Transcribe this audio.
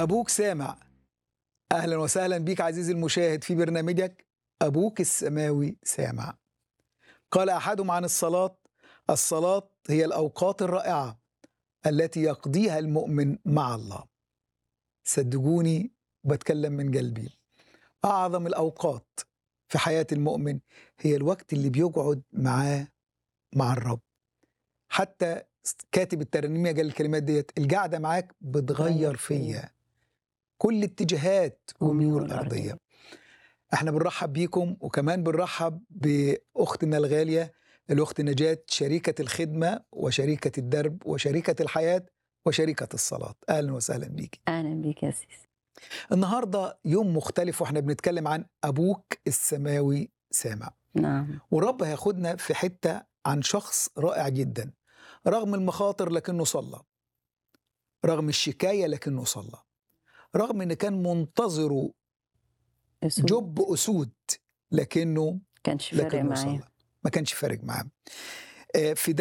أبوك سامع أهلا وسهلا بك عزيزي المشاهد في برنامجك أبوك السماوي سامع قال أحدهم عن الصلاة الصلاة هي الأوقات الرائعة التي يقضيها المؤمن مع الله صدقوني بتكلم من قلبي أعظم الأوقات في حياة المؤمن هي الوقت اللي بيقعد معاه مع الرب حتى كاتب الترنيمية قال الكلمات ديت القعدة معاك بتغير فيا كل اتجاهات وميول أرضية احنا بنرحب بيكم وكمان بنرحب بأختنا الغالية الأخت نجاة شريكة الخدمة وشريكة الدرب وشريكة الحياة وشريكة الصلاة أهلا وسهلا بيك اهلا بيك يا سيس النهاردة يوم مختلف واحنا بنتكلم عن أبوك السماوي سامع نعم والرب هياخدنا في حتة عن شخص رائع جدا رغم المخاطر لكنه صلى رغم الشكاية لكنه صلى رغم ان كان منتظره أسود. جب اسود لكنه كانش فارق لكنه معايا صلى ما كانش فارق معاه آه، في